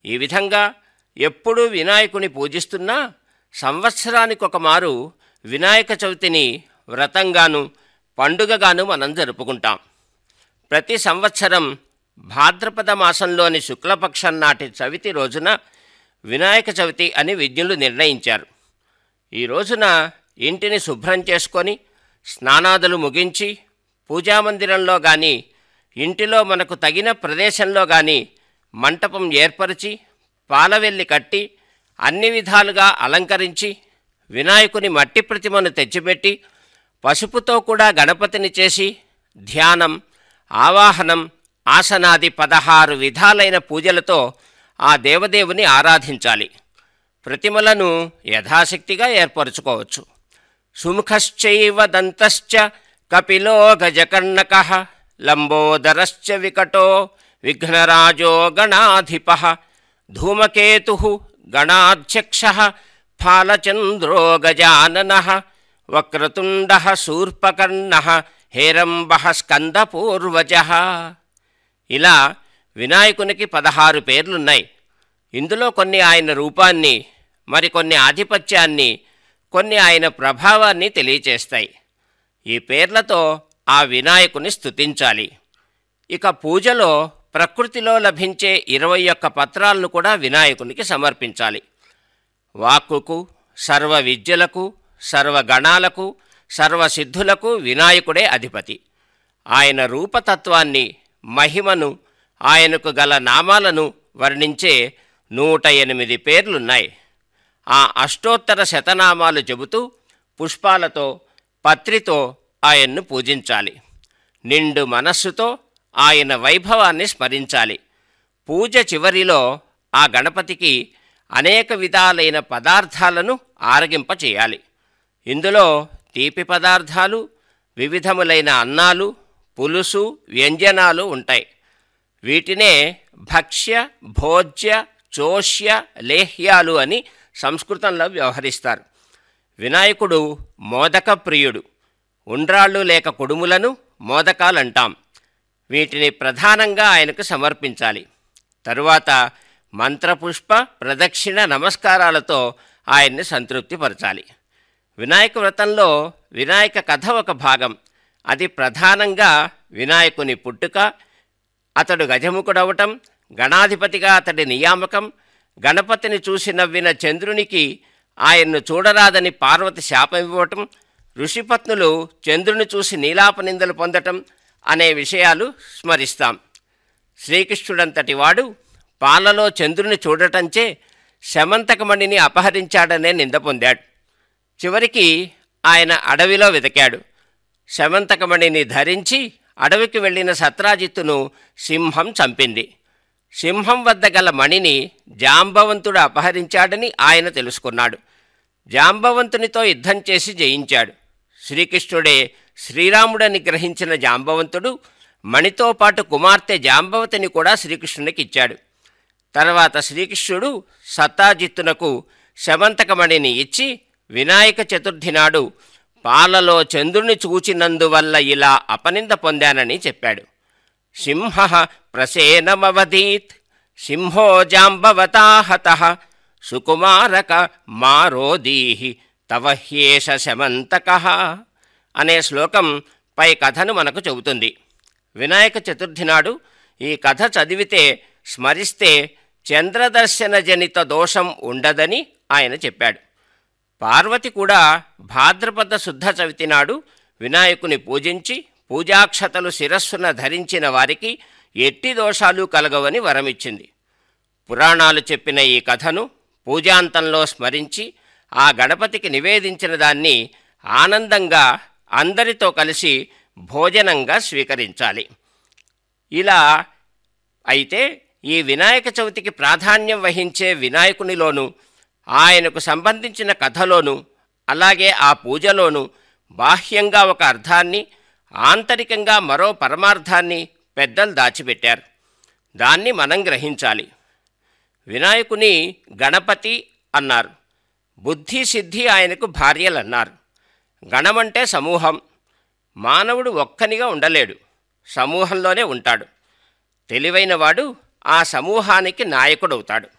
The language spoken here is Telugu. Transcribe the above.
ఈ విధంగా ఎప్పుడూ వినాయకుని పూజిస్తున్నా సంవత్సరానికొక మారు వినాయక చవితిని వ్రతంగాను పండుగగాను మనం జరుపుకుంటాం ప్రతి సంవత్సరం భాద్రపద మాసంలోని శుక్లపక్షం నాటి చవితి రోజున వినాయక చవితి అని విజ్ఞులు నిర్ణయించారు ఈ రోజున ఇంటిని శుభ్రం చేసుకొని స్నానాదులు ముగించి పూజామందిరంలో కానీ ఇంటిలో మనకు తగిన ప్రదేశంలో కానీ మంటపం ఏర్పరిచి పాలవెల్లి కట్టి అన్ని విధాలుగా అలంకరించి వినాయకుని మట్టి ప్రతిమను తెచ్చిపెట్టి పసుపుతో కూడా గణపతిని చేసి ధ్యానం ఆవాహనం ఆసనాది పదహారు విధాలైన పూజలతో ఆ దేవదేవుని ఆరాధించాలి ప్రతిమలను యథాశక్తిగా ఏర్పరచుకోవచ్చు సుముఖశ్చైవ దంతశ్చ కపిలో గజకర్ణక లంబోదరశ్చ వికటో విఘ్నరాజో గణాధిప ధూమకేతు గణాధ్యక్ష ఫాలచంద్రో గజానన వక్రతుండ శూర్పకర్ణ హేరంబ స్కందపూర్వజ ఇలా వినాయకునికి పదహారు పేర్లున్నాయి ఇందులో కొన్ని ఆయన రూపాన్ని మరికొన్ని ఆధిపత్యాన్ని కొన్ని ఆయన ప్రభావాన్ని తెలియచేస్తాయి ఈ పేర్లతో ఆ వినాయకుని స్తుతించాలి ఇక పూజలో ప్రకృతిలో లభించే ఇరవై ఒక్క పత్రాలను కూడా వినాయకునికి సమర్పించాలి వాక్కుకు సర్వ విద్యలకు సర్వగణాలకు సర్వసిద్ధులకు వినాయకుడే అధిపతి ఆయన రూపతత్వాన్ని మహిమను ఆయనకు గల నామాలను వర్ణించే నూట ఎనిమిది పేర్లున్నాయి ఆ అష్టోత్తర శతనామాలు చెబుతూ పుష్పాలతో పత్రితో ఆయన్ను పూజించాలి నిండు మనస్సుతో ఆయన వైభవాన్ని స్మరించాలి పూజ చివరిలో ఆ గణపతికి అనేక విధాలైన పదార్థాలను ఆరగింపచేయాలి ఇందులో తీపి పదార్థాలు వివిధములైన అన్నాలు పులుసు వ్యంజనాలు ఉంటాయి వీటినే భక్ష్య భోజ్య చోష్య లేహ్యాలు అని సంస్కృతంలో వ్యవహరిస్తారు వినాయకుడు మోదక ప్రియుడు ఉండ్రాళ్ళు లేక కుడుములను మోదకాలంటాం వీటిని ప్రధానంగా ఆయనకు సమర్పించాలి తరువాత మంత్రపుష్ప ప్రదక్షిణ నమస్కారాలతో ఆయన్ని సంతృప్తిపరచాలి వినాయక వ్రతంలో వినాయక కథ ఒక భాగం అది ప్రధానంగా వినాయకుని పుట్టుక అతడు గజముఖుడవటం గణాధిపతిగా అతడి నియామకం గణపతిని చూసి నవ్విన చంద్రునికి ఆయన్ను చూడరాదని పార్వతి శాపం ఇవ్వటం ఋషిపత్నులు చంద్రుని చూసి నీలాపనిందలు పొందటం అనే విషయాలు స్మరిస్తాం శ్రీకృష్ణుడంతటి వాడు పాలలో చంద్రుని చూడటంచే శమంతకమణిని అపహరించాడనే నింద పొందాడు చివరికి ఆయన అడవిలో వెతికాడు శమంతకమణిని ధరించి అడవికి వెళ్ళిన సత్రాజిత్తును సింహం చంపింది సింహం వద్ద గల మణిని జాంబవంతుడు అపహరించాడని ఆయన తెలుసుకున్నాడు జాంబవంతునితో యుద్ధం చేసి జయించాడు శ్రీకృష్ణుడే శ్రీరాముడని గ్రహించిన జాంబవంతుడు మణితో పాటు కుమార్తె జాంబవతిని కూడా శ్రీకృష్ణునికి ఇచ్చాడు తర్వాత శ్రీకృష్ణుడు సత్తాజిత్తునకు శమంతకమణిని ఇచ్చి వినాయక చతుర్థి నాడు పాలలో చంద్రుని చూచినందువల్ల ఇలా అపనింద పొందానని చెప్పాడు సింహ ప్రసేనమవదీత్ సింహో జాంబవతాహత సుకుమారక మారోదీహి తవ హ్యేష శమంతక అనే శ్లోకం పై కథను మనకు చెబుతుంది వినాయక చతుర్థి నాడు ఈ కథ చదివితే స్మరిస్తే చంద్రదర్శన జనిత దోషం ఉండదని ఆయన చెప్పాడు పార్వతి కూడా భాద్రపద శుద్ధ చవితి నాడు వినాయకుని పూజించి పూజాక్షతలు శిరస్సున ధరించిన వారికి ఎట్టి దోషాలు కలగవని వరమిచ్చింది పురాణాలు చెప్పిన ఈ కథను పూజాంతంలో స్మరించి ఆ గణపతికి నివేదించిన దాన్ని ఆనందంగా అందరితో కలిసి భోజనంగా స్వీకరించాలి ఇలా అయితే ఈ వినాయక చవితికి ప్రాధాన్యం వహించే వినాయకునిలోను ఆయనకు సంబంధించిన కథలోను అలాగే ఆ పూజలోను బాహ్యంగా ఒక అర్థాన్ని ఆంతరికంగా మరో పరమార్థాన్ని పెద్దలు దాచిపెట్టారు దాన్ని మనం గ్రహించాలి వినాయకుని గణపతి అన్నారు బుద్ధి సిద్ధి ఆయనకు భార్యలన్నారు గణమంటే సమూహం మానవుడు ఒక్కనిగా ఉండలేడు సమూహంలోనే ఉంటాడు తెలివైనవాడు ఆ సమూహానికి నాయకుడవుతాడు